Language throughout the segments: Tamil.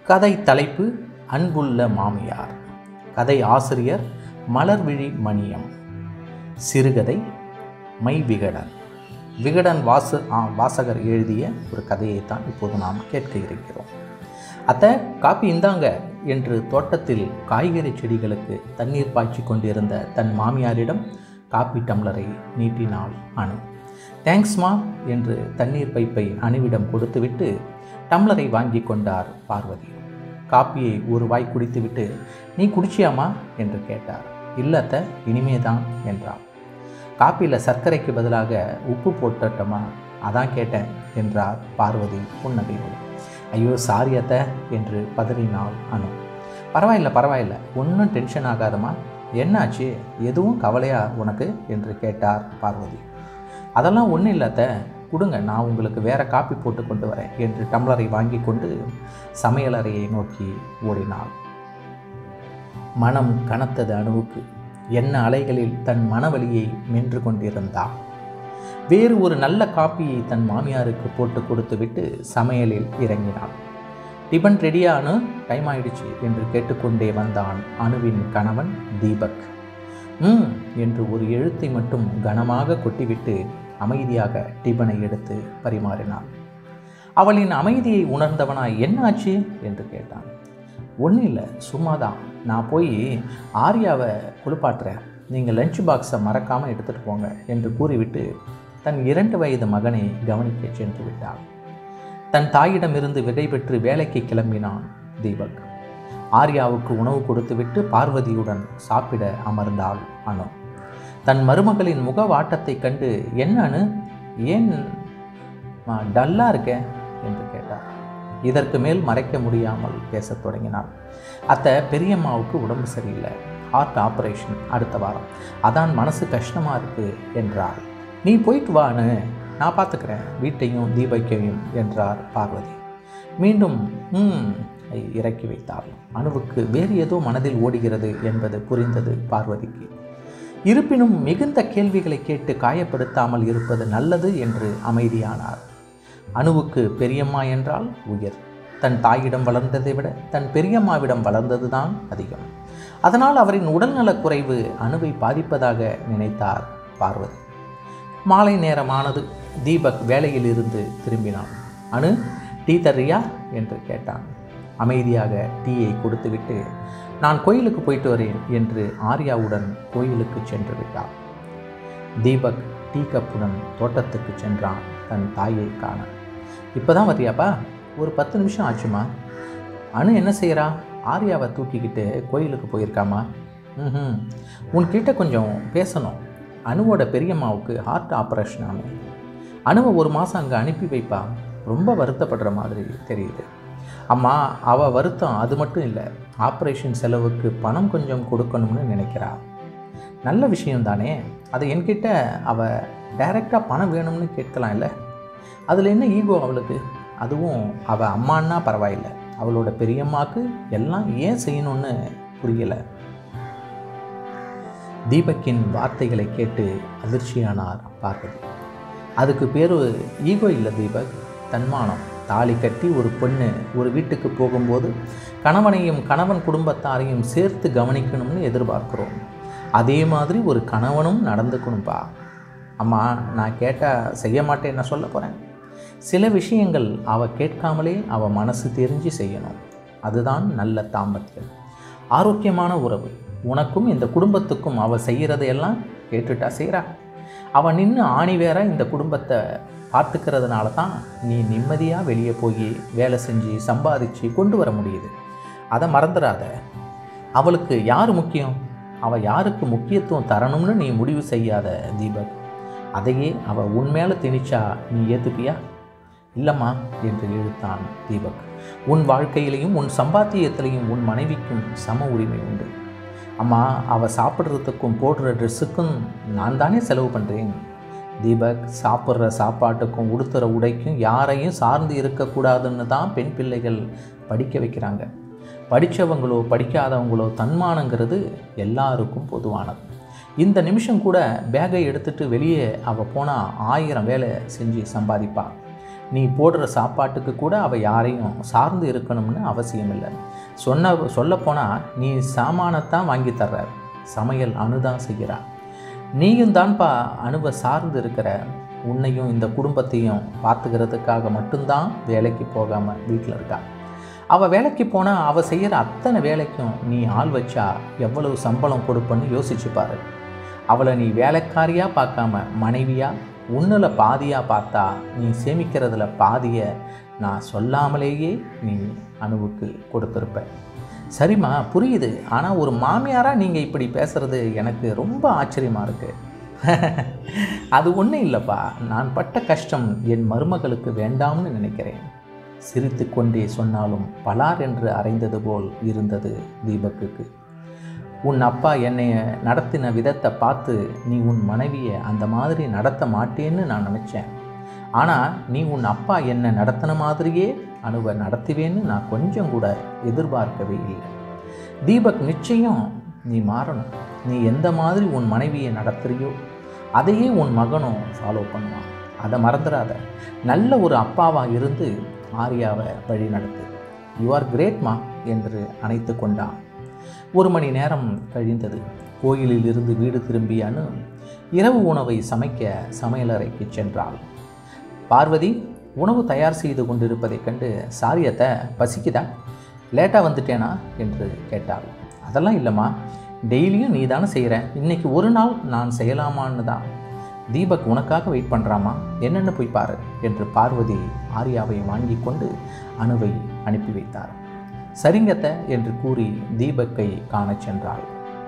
கதை தலைப்பு அன்புள்ள மாமியார் கதை ஆசிரியர் மலர்விழி மணியம் சிறுகதை மை விகடன் விகடன் வாச ஆ, வாசகர் எழுதிய ஒரு கதையை தான் இப்போது நாம் கேட்க இருக்கிறோம் அத்தை காப்பி இந்தாங்க என்று தோட்டத்தில் காய்கறி செடிகளுக்கு தண்ணீர் பாய்ச்சி கொண்டிருந்த தன் மாமியாரிடம் காப்பி டம்ளரை நீட்டினாள் அனு தேங்க்ஸ்மா என்று தண்ணீர் பைப்பை அணுவிடம் கொடுத்துவிட்டு டம்ளரை வாங்கி கொண்டார் பார்வதி காப்பியை ஒரு வாய் குடித்துவிட்டு நீ குடிச்சியாமா என்று கேட்டார் இல்லத்த இனிமே தான் என்றார் காப்பியில் சர்க்கரைக்கு பதிலாக உப்பு போட்டட்டமா அதான் கேட்டேன் என்றார் பார்வதி புன்னகையோடு ஐயோ சாரி அத்தை என்று பதறினாள் அனு பரவாயில்ல பரவாயில்ல ஒன்றும் டென்ஷன் ஆகாதம்மா என்னாச்சு எதுவும் கவலையா உனக்கு என்று கேட்டார் பார்வதி அதெல்லாம் ஒன்றும் இல்லாத கொடுங்க நான் உங்களுக்கு வேற காப்பி போட்டு கொண்டு வரேன் என்று டம்ளரை வாங்கி கொண்டு சமையலறையை நோக்கி ஓடினாள் மனம் கனத்தது அணுவுக்கு என்ன அலைகளில் தன் மனவலியை மென்று கொண்டிருந்தாள் வேறு ஒரு நல்ல காப்பியை தன் மாமியாருக்கு போட்டு கொடுத்துவிட்டு சமையலில் இறங்கினாள் டிபன் ரெடியானு டைம் ஆயிடுச்சு என்று கேட்டுக்கொண்டே வந்தான் அணுவின் கணவன் தீபக் ம் என்று ஒரு எழுத்தை மட்டும் கனமாக கொட்டிவிட்டு அமைதியாக டிபனை எடுத்து பரிமாறினான் அவளின் அமைதியை உணர்ந்தவனாய் என்னாச்சு என்று கேட்டான் ஒன்றும் இல்லை சும்மாதான் நான் போய் ஆர்யாவை குளிப்பாட்டுறேன் நீங்கள் லஞ்ச் பாக்ஸை மறக்காமல் எடுத்துகிட்டு போங்க என்று கூறிவிட்டு தன் இரண்டு வயது மகனை கவனிக்க சென்று விட்டாள் தன் தாயிடமிருந்து விடைபெற்று வேலைக்கு கிளம்பினான் தீபக் ஆர்யாவுக்கு உணவு கொடுத்துவிட்டு பார்வதியுடன் சாப்பிட அமர்ந்தாள் அனு தன் மருமகளின் முக வாட்டத்தைக் கண்டு என்ன அனு ஏன் டல்லாக இருக்கே என்று கேட்டார் இதற்கு மேல் மறைக்க முடியாமல் பேசத் தொடங்கினாள் அத்தை பெரியம்மாவுக்கு உடம்பு சரியில்லை ஹார்ட் ஆப்ரேஷன் அடுத்த வாரம் அதான் மனசு கஷ்டமாக இருக்கு என்றாள் நீ போயிட்டு வான்னு நான் பார்த்துக்கிறேன் வீட்டையும் தீபக்கையும் என்றார் பார்வதி மீண்டும் ம் இறக்கி வைத்தாள் அணுவுக்கு வேறு ஏதோ மனதில் ஓடுகிறது என்பது புரிந்தது பார்வதிக்கு இருப்பினும் மிகுந்த கேள்விகளை கேட்டு காயப்படுத்தாமல் இருப்பது நல்லது என்று அமைதியானார் அணுவுக்கு பெரியம்மா என்றால் உயர் தன் தாயிடம் வளர்ந்ததை விட தன் பெரியம்மாவிடம் வளர்ந்ததுதான் அதிகம் அதனால் அவரின் உடல்நலக் குறைவு அணுவை பாதிப்பதாக நினைத்தார் பார்வதி மாலை நேரமானது தீபக் வேலையில் இருந்து திரும்பினான் அனு டீ தர்றியா என்று கேட்டான் அமைதியாக டீயை கொடுத்துவிட்டு நான் கோயிலுக்கு போயிட்டு வரேன் என்று ஆர்யாவுடன் கோயிலுக்கு சென்று விட்டார் தீபக் டீ கப்புடன் தோட்டத்துக்கு சென்றான் தன் தாயை காண இப்போதான் வரியாப்பா ஒரு பத்து நிமிஷம் ஆச்சுமா அனு என்ன செய்கிறா ஆர்யாவை தூக்கிக்கிட்டு கோயிலுக்கு போயிருக்காமா ம் உன்கிட்ட கொஞ்சம் பேசணும் அணுவோட பெரியம்மாவுக்கு ஹார்ட் ஆப்ரேஷன் ஆகும் அணுவை ஒரு மாதம் அங்கே அனுப்பி வைப்பா ரொம்ப வருத்தப்படுற மாதிரி தெரியுது அம்மா அவள் வருத்தம் அது மட்டும் இல்லை ஆப்ரேஷன் செலவுக்கு பணம் கொஞ்சம் கொடுக்கணும்னு நினைக்கிறா நல்ல விஷயம் தானே அதை என்கிட்ட அவள் டைரெக்டாக பணம் வேணும்னு கேட்கலாம் இல்லை அதில் என்ன ஈகோ அவளுக்கு அதுவும் அவள் அம்மான்னா பரவாயில்லை அவளோட பெரியம்மாக்கு எல்லாம் ஏன் செய்யணும்னு புரியலை தீபக்கின் வார்த்தைகளை கேட்டு அதிர்ச்சியானார் பார்வதி அதுக்கு பேர் ஈகோ இல்லை தீபக் தன்மானம் தாலி கட்டி ஒரு பொண்ணு ஒரு வீட்டுக்கு போகும்போது கணவனையும் கணவன் குடும்பத்தாரையும் சேர்த்து கவனிக்கணும்னு எதிர்பார்க்குறோம் அதே மாதிரி ஒரு கணவனும் நடந்துக்கணும்பா அம்மா நான் கேட்டால் செய்ய மாட்டேன் நான் சொல்ல போகிறேன் சில விஷயங்கள் அவள் கேட்காமலே அவள் மனசு தெரிஞ்சு செய்யணும் அதுதான் நல்ல தாம்பத்தியம் ஆரோக்கியமான உறவு உனக்கும் இந்த குடும்பத்துக்கும் அவள் செய்கிறதையெல்லாம் கேட்டுட்டா செய்கிறா அவள் நின்று ஆணி வேற இந்த குடும்பத்தை பார்த்துக்கிறதுனால தான் நீ நிம்மதியாக வெளியே போய் வேலை செஞ்சு சம்பாதிச்சு கொண்டு வர முடியுது அதை மறந்துடாத அவளுக்கு யார் முக்கியம் அவள் யாருக்கு முக்கியத்துவம் தரணும்னு நீ முடிவு செய்யாத தீபக் அதையே அவள் உன் மேலே திணிச்சா நீ ஏற்றுப்பியா இல்லைம்மா என்று இழுத்தான் தீபக் உன் வாழ்க்கையிலையும் உன் சம்பாத்தியத்திலையும் உன் மனைவிக்கும் சம உரிமை உண்டு அம்மா அவள் சாப்பிட்றதுக்கும் போடுற ட்ரெஸ்ஸுக்கும் நான் தானே செலவு பண்ணுறேன் தீபக் சாப்பிட்ற சாப்பாட்டுக்கும் உடுத்துகிற உடைக்கும் யாரையும் சார்ந்து இருக்கக்கூடாதுன்னு தான் பெண் பிள்ளைகள் படிக்க வைக்கிறாங்க படித்தவங்களோ படிக்காதவங்களோ தன்மானங்கிறது எல்லாருக்கும் பொதுவானது இந்த நிமிஷம் கூட பேக்கை எடுத்துட்டு வெளியே அவள் போனால் ஆயிரம் வேலை செஞ்சு சம்பாதிப்பா நீ போடுற சாப்பாட்டுக்கு கூட அவள் யாரையும் சார்ந்து இருக்கணும்னு அவசியம் இல்லை சொன்ன சொல்லப்போனால் நீ சாமானத்தான் வாங்கி தர்ற சமையல் அணுதான் செய்கிறா நீயும் தான்ப்பா அணுவை சார்ந்து இருக்கிற உன்னையும் இந்த குடும்பத்தையும் பார்த்துக்கிறதுக்காக மட்டும்தான் வேலைக்கு போகாமல் வீட்டில் இருக்கா அவள் வேலைக்கு போனால் அவள் செய்கிற அத்தனை வேலைக்கும் நீ ஆள் வச்சா எவ்வளவு சம்பளம் கொடுப்பன்னு யோசிச்சு பாரு அவளை நீ வேலைக்காரியாக பார்க்காம மனைவியாக உன்னில் பாதியாக பார்த்தா நீ சேமிக்கிறதுல பாதியை நான் சொல்லாமலேயே நீ அணுவுக்கு கொடுத்துருப்ப சரிம்மா புரியுது ஆனால் ஒரு மாமியாராக நீங்கள் இப்படி பேசுகிறது எனக்கு ரொம்ப ஆச்சரியமாக இருக்குது அது ஒன்றும் இல்லைப்பா நான் பட்ட கஷ்டம் என் மருமகளுக்கு வேண்டாம்னு நினைக்கிறேன் சிரித்து கொண்டே சொன்னாலும் பலார் என்று அறைந்தது போல் இருந்தது தீபக்குக்கு உன் அப்பா என்னை நடத்தின விதத்தை பார்த்து நீ உன் மனைவியை அந்த மாதிரி நடத்த மாட்டேன்னு நான் நினச்சேன் ஆனால் நீ உன் அப்பா என்னை நடத்தின மாதிரியே அணுவை நடத்துவேன்னு நான் கொஞ்சம் கூட எதிர்பார்க்கவே இல்லை தீபக் நிச்சயம் நீ மாறணும் நீ எந்த மாதிரி உன் மனைவியை நடத்துறியோ அதையே உன் மகனும் ஃபாலோ பண்ணுவான் அதை மறந்துடாத நல்ல ஒரு அப்பாவாக இருந்து ஆரியாவை வழி நடத்து யூ ஆர் கிரேட்மா என்று அணைத்து கொண்டான் ஒரு மணி நேரம் கழிந்தது கோயிலில் இருந்து வீடு திரும்பிய அனு இரவு உணவை சமைக்க சமையலறைக்கு சென்றாள் பார்வதி உணவு தயார் செய்து கொண்டிருப்பதைக் கண்டு சாரியத்தை பசிக்குதா லேட்டாக வந்துட்டேனா என்று கேட்டாள் அதெல்லாம் இல்லைம்மா டெய்லியும் நீ தானே செய்கிற இன்னைக்கு ஒரு நாள் நான் செய்யலாமான்னு தான் தீபக் உனக்காக வெயிட் பண்ணுறாமா என்னென்னு போய் பாரு என்று பார்வதி ஆர்யாவை வாங்கி கொண்டு அணுவை அனுப்பி வைத்தார் சரிங்கத்த என்று கூறி தீபக்கை காணச் சென்றாள்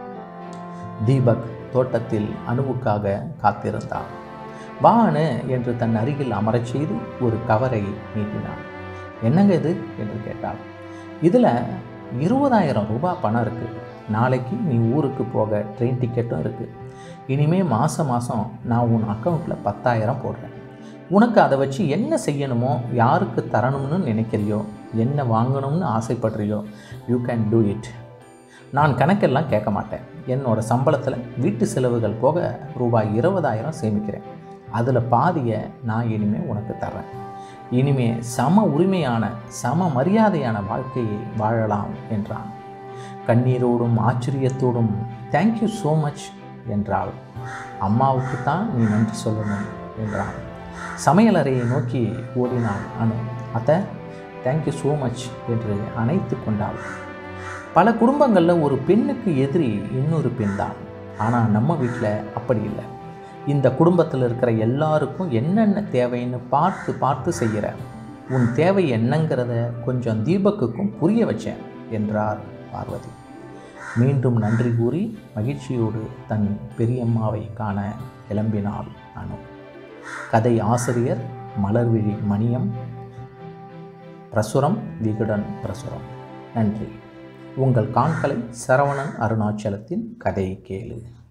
தீபக் தோட்டத்தில் அணுவுக்காக காத்திருந்தான் வா அணு என்று தன் அருகில் அமரச் செய்து ஒரு கவரை நீட்டினான் என்னங்க இது என்று கேட்டாள் இதில் இருபதாயிரம் ரூபாய் பணம் இருக்குது நாளைக்கு நீ ஊருக்கு போக ட்ரெயின் டிக்கெட்டும் இருக்குது இனிமே மாதம் மாதம் நான் உன் அக்கௌண்ட்டில் பத்தாயிரம் போடுறேன் உனக்கு அதை வச்சு என்ன செய்யணுமோ யாருக்கு தரணும்னு நினைக்கிறியோ என்ன வாங்கணும்னு ஆசைப்படுறியோ யூ கேன் டூ இட் நான் கணக்கெல்லாம் கேட்க மாட்டேன் என்னோட சம்பளத்தில் வீட்டு செலவுகள் போக ரூபாய் இருபதாயிரம் சேமிக்கிறேன் அதில் பாதியை நான் இனிமேல் உனக்கு தர்றேன் இனிமே சம உரிமையான சம மரியாதையான வாழ்க்கையை வாழலாம் என்றான் கண்ணீரோடும் ஆச்சரியத்தோடும் தேங்க்யூ ஸோ மச் என்றாள் அம்மாவுக்கு தான் நீ நன்றி சொல்லணும் என்றான் சமையலறையை நோக்கி ஓடினாள் அனு அத்தை தேங்க்யூ ஸோ மச் என்று அணைத்து கொண்டாள் பல குடும்பங்களில் ஒரு பெண்ணுக்கு எதிரி இன்னொரு பெண் தான் ஆனால் நம்ம வீட்டில் அப்படி இல்லை இந்த குடும்பத்தில் இருக்கிற எல்லாருக்கும் என்னென்ன தேவைன்னு பார்த்து பார்த்து செய்கிற உன் தேவை என்னங்கிறத கொஞ்சம் தீபக்குக்கும் புரிய வச்சேன் என்றார் பார்வதி மீண்டும் நன்றி கூறி மகிழ்ச்சியோடு தன் பெரியம்மாவை காண கிளம்பினாள் அனு கதை ஆசிரியர் மலர்விழி மணியம் பிரசுரம் விகடன் பிரசுரம் நன்றி உங்கள் காண்கலை சரவணன் அருணாச்சலத்தின் கதை கேளு